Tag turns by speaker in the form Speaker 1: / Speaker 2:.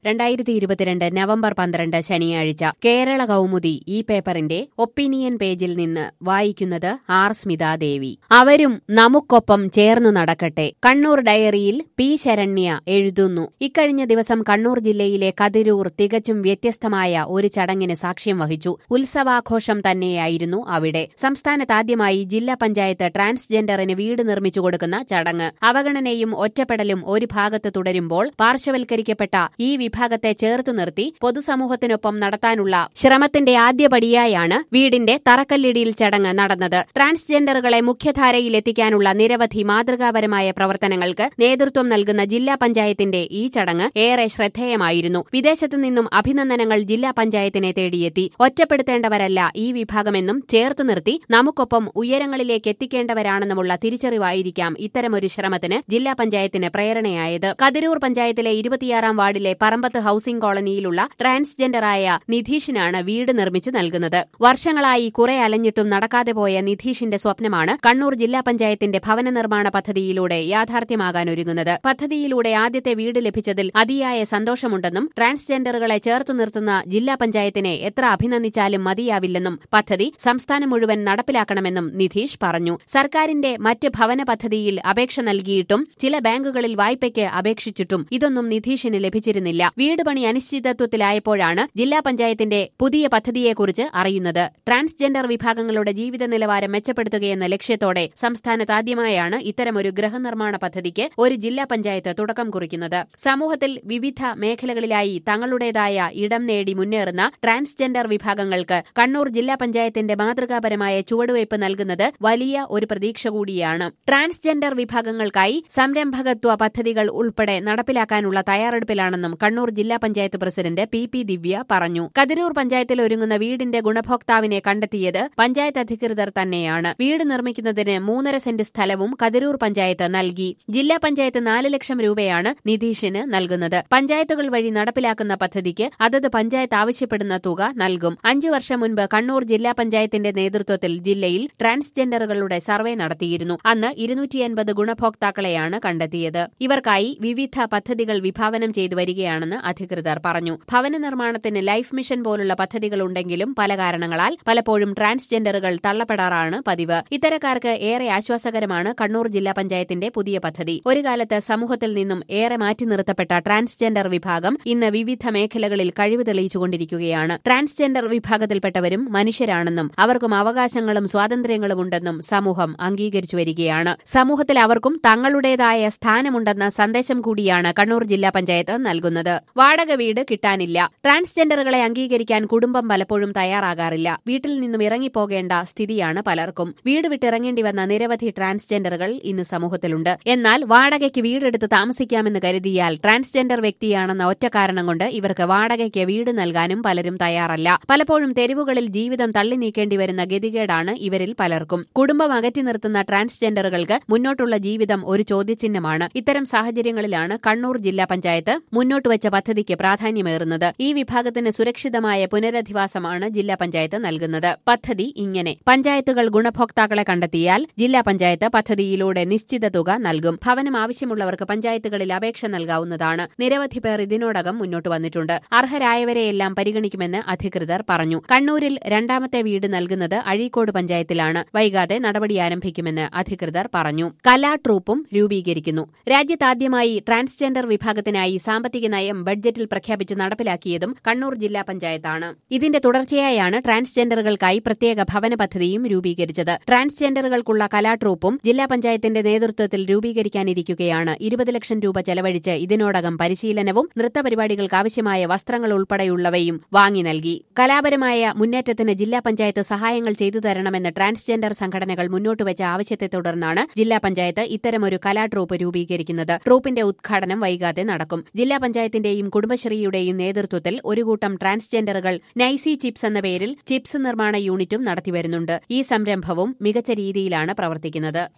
Speaker 1: രണ്ടായിരത്തി ഇരുപത്തിരണ്ട് നവംബർ പന്ത്രണ്ട് ശനിയാഴ്ച കേരള കൗമുദി ഈ പേപ്പറിന്റെ ഒപ്പീനിയൻ പേജിൽ നിന്ന് വായിക്കുന്നത് ആർ സ്മിതാദേവി അവരും നമുക്കൊപ്പം ചേർന്നു നടക്കട്ടെ കണ്ണൂർ ഡയറിയിൽ പി ശരണ്യ എഴുതുന്നു ഇക്കഴിഞ്ഞ ദിവസം കണ്ണൂർ ജില്ലയിലെ കതിരൂർ തികച്ചും വ്യത്യസ്തമായ ഒരു ചടങ്ങിന് സാക്ഷ്യം വഹിച്ചു ഉത്സവാഘോഷം തന്നെയായിരുന്നു അവിടെ സംസ്ഥാനത്താദ്യമായി ജില്ലാ പഞ്ചായത്ത് ട്രാൻസ്ജെൻഡറിന് വീട് നിർമ്മിച്ചു കൊടുക്കുന്ന ചടങ്ങ് അവഗണനയും ഒറ്റപ്പെടലും ഒരു ഭാഗത്ത് തുടരുമ്പോൾ പാർശ്വവൽക്കരിക്കപ്പെട്ട ഈ വിഭാഗത്തെ ചേർത്തു നിർത്തി പൊതുസമൂഹത്തിനൊപ്പം നടത്താനുള്ള ശ്രമത്തിന്റെ ആദ്യപടിയായാണ് വീടിന്റെ തറക്കല്ലിടിയിൽ ചടങ്ങ് നടന്നത് ട്രാൻസ്ജെൻഡറുകളെ മുഖ്യധാരയിലെത്തിക്കാനുള്ള നിരവധി മാതൃകാപരമായ പ്രവർത്തനങ്ങൾക്ക് നേതൃത്വം നൽകുന്ന ജില്ലാ പഞ്ചായത്തിന്റെ ഈ ചടങ്ങ് ഏറെ ശ്രദ്ധേയമായിരുന്നു വിദേശത്തു നിന്നും അഭിനന്ദനങ്ങൾ ജില്ലാ പഞ്ചായത്തിനെ തേടിയെത്തി ഒറ്റപ്പെടുത്തേണ്ടവരല്ല ഈ വിഭാഗമെന്നും ചേർത്തു നിർത്തി നമുക്കൊപ്പം ഉയരങ്ങളിലേക്ക് എത്തിക്കേണ്ടവരാണെന്നുമുള്ള തിരിച്ചറിവായിരിക്കാം ഇത്തരമൊരു ശ്രമത്തിന് ജില്ലാ പഞ്ചായത്തിന് പ്രേരണയായത് കതിരൂർ പഞ്ചായത്തിലെ ഇരുപത്തിയാറാം വാർഡിലെ പറമ്പത്ത് ഹൌസിംഗ് കോളനിയിലുള്ള ട്രാൻസ്ജെൻഡറായ നിധീഷിനാണ് വീട് നിർമ്മിച്ചു നൽകുന്നത് വർഷങ്ങളായി കുറെ അലഞ്ഞിട്ടും നടക്കാതെ പോയ നിധീഷിന്റെ സ്വപ്നമാണ് കണ്ണൂർ ജില്ലാ പഞ്ചായത്തിന്റെ ഭവന നിർമ്മാണ പദ്ധതിയിലൂടെ യാഥാർത്ഥ്യമാകാനൊരുങ്ങുന്നത് പദ്ധതിയിലൂടെ ആദ്യത്തെ വീട് ലഭിച്ചതിൽ അതിയായ സന്തോഷമുണ്ടെന്നും ട്രാൻസ്ജെൻഡറുകളെ ചേർത്തു നിർത്തുന്ന ജില്ലാ പഞ്ചായത്തിനെ എത്ര അഭിനന്ദിച്ചാലും മതിയാവില്ലെന്നും പദ്ധതി സംസ്ഥാനം മുഴുവൻ നടപ്പിലാക്കണമെന്നും നിധീഷ് പറഞ്ഞു സർക്കാരിന്റെ മറ്റ് ഭവന പദ്ധതിയിൽ അപേക്ഷ നൽകിയിട്ടും ചില ബാങ്കുകളിൽ വായ്പയ്ക്ക് അപേക്ഷിച്ചിട്ടും ഇതൊന്നും നിധീഷിന് ലഭിച്ചിരുന്നില്ല വീട് പണി അനിശ്ചിതത്വത്തിലായപ്പോഴാണ് ജില്ലാ പഞ്ചായത്തിന്റെ പുതിയ പദ്ധതിയെക്കുറിച്ച് അറിയുന്നത് ട്രാൻസ്ജെൻഡർ വിഭാഗങ്ങളുടെ ജീവിത നിലവാരം മെച്ചപ്പെടുത്തുകയെന്ന ലക്ഷ്യത്തോടെ സംസ്ഥാനത്താദ്യമായാണ് ഇത്തരമൊരു ഗൃഹനിർമ്മാണ പദ്ധതിക്ക് ഒരു ജില്ലാ പഞ്ചായത്ത് തുടക്കം കുറിക്കുന്നത് സമൂഹത്തിൽ വിവിധ മേഖലകളിലായി തങ്ങളുടേതായ ഇടം നേടി മുന്നേറുന്ന ട്രാൻസ്ജെൻഡർ വിഭാഗങ്ങൾക്ക് കണ്ണൂർ ജില്ലാ പഞ്ചായത്തിന്റെ മാതൃകാപരമായ ചുവടുവയ്പ് നൽകുന്നത് വലിയ ഒരു പ്രതീക്ഷ കൂടിയാണ് ട്രാൻസ്ജെൻഡർ വിഭാഗങ്ങൾക്കായി സംരംഭകത്വ പദ്ധതികൾ ഉൾപ്പെടെ നടപ്പിലാക്കാനുള്ള തയ്യാറെടുപ്പിലാണെന്നും കണ്ണൂർ ജില്ലാ panchayat president P P Divya പറഞ്ഞു കതിരൂർ പഞ്ചായത്തിൽ ഒരുങ്ങുന്ന വീടിന്റെ ഗുണഭോക്താവിനെ കണ്ടെത്തിയത് പഞ്ചായത്ത് അധികൃതർ തന്നെയാണ് വീട് നിർമ്മിക്കുന്നതിന് മൂന്നര സെന്റ് സ്ഥലവും കതിരൂർ പഞ്ചായത്ത് നൽകി ജില്ലാ പഞ്ചായത്ത് നാല് ലക്ഷം രൂപയാണ് നിതീഷിന് നൽകുന്നത് പഞ്ചായത്തുകൾ വഴി നടപ്പിലാക്കുന്ന പദ്ധതിക്ക് അതത് പഞ്ചായത്ത് ആവശ്യപ്പെടുന്ന തുക നൽകും അഞ്ചു വർഷം മുൻപ് കണ്ണൂർ ജില്ലാ പഞ്ചായത്തിന്റെ നേതൃത്വത്തിൽ ജില്ലയിൽ ട്രാൻസ്ജെൻഡറുകളുടെ സർവേ നടത്തിയിരുന്നു അന്ന് ഇരുന്നൂറ്റിയൻപത് ഗുണഭോക്താക്കളെയാണ് കണ്ടെത്തിയത് ഇവർക്കായി വിവിധ പദ്ധതികൾ വിഭാവനം ചെയ്തു വരികയാണെന്ന് അധികൃതർ പറഞ്ഞു ഭവന നിർമ്മാണത്തിന് ലൈഫ് മിഷൻ പോലുള്ള പദ്ധതികൾ ഉണ്ടെങ്കിലും പല കാരണങ്ങളാൽ പലപ്പോഴും ട്രാൻസ്ജെൻഡറുകൾ തള്ളപ്പെടാറാണ് പതിവ് ഇത്തരക്കാർക്ക് ഏറെ ആശ്വാസകരമാണ് കണ്ണൂർ ജില്ലാ പഞ്ചായത്തിന്റെ പുതിയ പദ്ധതി ഒരു കാലത്ത് സമൂഹത്തിൽ നിന്നും ഏറെ മാറ്റി നിർത്തപ്പെട്ട ട്രാൻസ്ജെൻഡർ വിഭാഗം ഇന്ന് വിവിധ മേഖലകളിൽ കഴിവ് തെളിയിച്ചുകൊണ്ടിരിക്കുകയാണ് ട്രാൻസ്ജെൻഡർ വിഭാഗത്തിൽപ്പെട്ടവരും മനുഷ്യരാണെന്നും അവർക്കും അവകാശങ്ങളും സ്വാതന്ത്ര്യങ്ങളും ഉണ്ടെന്നും സമൂഹം അംഗീകരിച്ചു വരികയാണ് സമൂഹത്തിൽ അവർക്കും തങ്ങളുടേതായ സ്ഥാനമുണ്ടെന്ന സന്ദേശം കൂടിയാണ് കണ്ണൂർ ജില്ലാ പഞ്ചായത്ത് നൽകുന്നത് വാടക വീട് കിട്ടാനില്ല ട്രാൻസ്ജെൻഡറുകളെ അംഗീകരിക്കാൻ കുടുംബം പലപ്പോഴും തയ്യാറാകാറില്ല വീട്ടിൽ നിന്നും ഇറങ്ങിപ്പോകേണ്ട സ്ഥിതിയാണ് പലർക്കും വീട് വിട്ടിറങ്ങേണ്ടി വന്ന നിരവധി ട്രാൻസ്ജെൻഡറുകൾ ഇന്ന് സമൂഹത്തിലുണ്ട് എന്നാൽ വാടകയ്ക്ക് വീടെടുത്ത് താമസിക്കാമെന്ന് കരുതിയാൽ ട്രാൻസ്ജെൻഡർ വ്യക്തിയാണെന്ന ഒറ്റ കാരണം കൊണ്ട് ഇവർക്ക് വാടകയ്ക്ക് വീട് നൽകാനും പലരും തയ്യാറല്ല പലപ്പോഴും തെരുവുകളിൽ ജീവിതം തള്ളി നീക്കേണ്ടി വരുന്ന ഗതികേടാണ് ഇവരിൽ പലർക്കും കുടുംബം അകറ്റി നിർത്തുന്ന ട്രാൻസ്ജെൻഡറുകൾക്ക് മുന്നോട്ടുള്ള ജീവിതം ഒരു ചോദ്യചിഹ്നമാണ് ഇത്തരം സാഹചര്യങ്ങളിലാണ് കണ്ണൂർ ജില്ലാ പഞ്ചായത്ത് മുന്നോട്ട് വെച്ച പദ്ധതിക്ക് പ്രാധാന്യമേറുന്നത് ഈ വിഭാഗത്തിന് സുരക്ഷിതമായ പുനരധിവാസമാണ് ജില്ലാ പഞ്ചായത്ത് നൽകുന്നത് പദ്ധതി ഇങ്ങനെ പഞ്ചായത്തുകൾ ഗുണഭോക്താക്കളെ കണ്ടെത്തിയാൽ ജില്ലാ പഞ്ചായത്ത് പദ്ധതിയിലൂടെ നിശ്ചിത തുക നൽകും ഭവനം ആവശ്യമുള്ളവർക്ക് പഞ്ചായത്തുകളിൽ അപേക്ഷ നൽകാവുന്നതാണ് നിരവധി പേർ ഇതിനോടകം മുന്നോട്ട് വന്നിട്ടുണ്ട് അർഹരായവരെയെല്ലാം പരിഗണിക്കുമെന്ന് അധികൃതർ പറഞ്ഞു കണ്ണൂരിൽ രണ്ടാമത്തെ വീട് നൽകുന്നത് അഴീക്കോട് പഞ്ചായത്തിലാണ് വൈകാതെ നടപടി ആരംഭിക്കുമെന്ന് അധികൃതർ പറഞ്ഞു കലാ ട്രൂപ്പും രൂപീകരിക്കുന്നു രാജ്യത്താദ്യമായി ട്രാൻസ്ജെൻഡർ വിഭാഗത്തിനായി സാമ്പത്തിക നയം ബഡ്ജറ്റിൽ പ്രഖ്യാപിച്ച് നടപ്പിലാക്കിയതും കണ്ണൂർ ജില്ലാ പഞ്ചായത്താണ് ഇതിന്റെ തുടർച്ചയായാണ് ട്രാൻസ്ജെൻഡറുകൾക്കായി പ്രത്യേക ഭവന പദ്ധതിയും രൂപീകരിച്ചത് ട്രാൻസ്ജെൻഡറുകൾക്കുള്ള കലാട്രൂപ്പും ജില്ലാ പഞ്ചായത്തിന്റെ നേതൃത്വത്തിൽ രൂപീകരിക്കാനിരിക്കുകയാണ് ഇരുപത് ലക്ഷം രൂപ ചെലവഴിച്ച് ഇതിനോടകം പരിശീലനവും നൃത്തപരിപാടികൾക്ക് ആവശ്യമായ വസ്ത്രങ്ങൾ ഉൾപ്പെടെയുള്ളവയും വാങ്ങി നൽകി കലാപരമായ മുന്നേറ്റത്തിന് ജില്ലാ പഞ്ചായത്ത് സഹായങ്ങൾ ചെയ്തു തരണമെന്ന് ട്രാൻസ്ജെൻഡർ സംഘടനകൾ മുന്നോട്ടുവച്ച ആവശ്യത്തെ തുടർന്നാണ് ജില്ലാ പഞ്ചായത്ത് ഇത്തരമൊരു കലാട്രൂപ്പ് രൂപീകരിക്കുന്നത് ട്രൂപ്പിന്റെ ഉദ്ഘാടനം വൈകാതെ നടക്കും ജില്ലാ പഞ്ചായത്തിന്റെയും കുടുംബശ്രീയുടെയും നേതൃത്വത്തിൽ ഒരു കൂട്ടം ട്രാൻസ്ജെൻഡറുകൾ നൈസി ചിപ്സ് എന്ന പേരിൽ ചിപ്സ് നിർമ്മാണ യൂണിറ്റും നടത്തിവരുന്നുണ്ട് ഈ സംരംഭവും മികച്ച രീതിയിലാണ് പ്രവർത്തിക്കുന്നത്